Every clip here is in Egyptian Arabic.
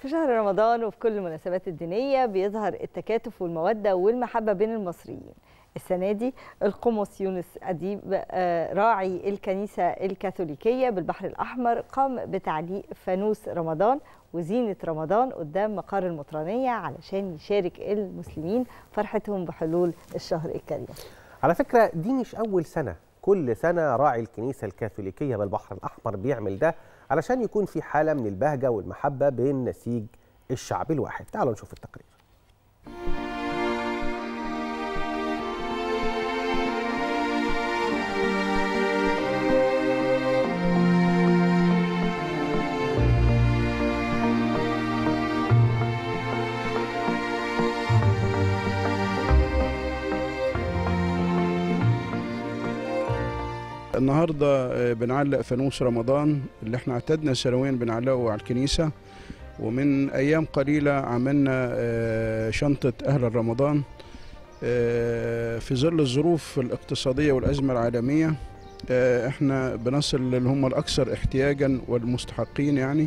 في شهر رمضان وفي كل المناسبات الدينية بيظهر التكاتف والمودة والمحبة بين المصريين السنة دي القمص يونس أديب آه، راعي الكنيسة الكاثوليكية بالبحر الأحمر قام بتعليق فانوس رمضان وزينة رمضان قدام مقر المطرانية علشان يشارك المسلمين فرحتهم بحلول الشهر الكريم على فكرة دي مش أول سنة كل سنة راعي الكنيسة الكاثوليكية بالبحر الأحمر بيعمل ده علشان يكون في حالة من البهجة والمحبة بين نسيج الشعب الواحد تعالوا نشوف التقرير النهارده آه، بنعلق فانوس رمضان اللي احنا اعتدنا سنويا بنعلقه على الكنيسه ومن ايام قليله عملنا آه، شنطه اهل رمضان آه، في ظل الظروف الاقتصاديه والازمه العالميه آه، احنا بنصل للي هم الاكثر احتياجا والمستحقين يعني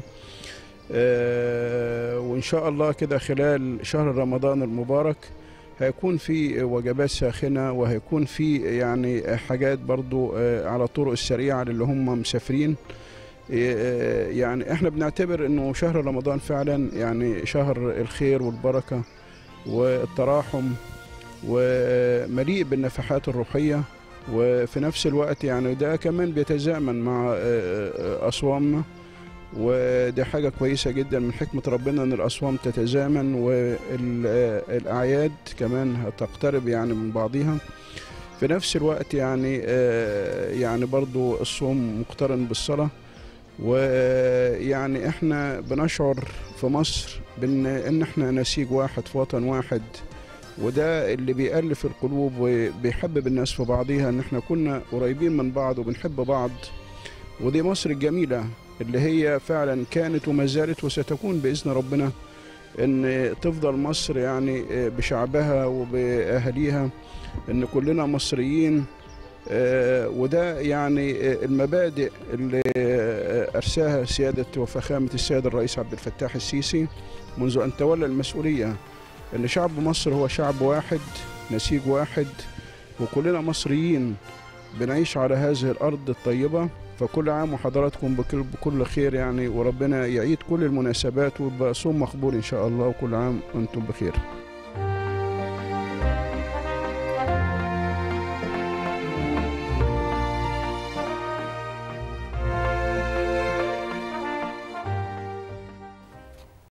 آه، وان شاء الله كده خلال شهر رمضان المبارك هيكون في وجبات ساخنة وهيكون في يعني حاجات برضو آه، على الطرق السريعة للي هم مسافرين آه، يعني احنا بنعتبر انه شهر رمضان فعلا يعني شهر الخير والبركة والتراحم ومليء بالنفحات الروحية وفي نفس الوقت يعني ده كمان بيتزامن مع آه، آه، أصوامنا ودي حاجة كويسة جدا من حكمة ربنا إن الأصوام تتزامن والأعياد كمان هتقترب يعني من بعضها في نفس الوقت يعني آه، يعني برضو الصوم مقترن بالصلاة ويعني احنا بنشعر في مصر بان ان احنا نسيج واحد في وطن واحد وده اللي بيألف القلوب وبيحبب الناس في بعضيها ان احنا كنا قريبين من بعض وبنحب بعض ودي مصر الجميلة اللي هي فعلا كانت وما زالت وستكون بإذن ربنا ان تفضل مصر يعني بشعبها وبأهاليها ان كلنا مصريين آه، وده يعني المبادئ اللي أرساها سيادة وفخامة السيد الرئيس عبد الفتاح السيسي منذ أن تولى المسؤولية أن شعب مصر هو شعب واحد نسيج واحد وكلنا مصريين بنعيش على هذه الأرض الطيبة فكل عام وحضراتكم بكل, بكل خير يعني وربنا يعيد كل المناسبات ويبقى صوم مقبول إن شاء الله وكل عام وأنتم بخير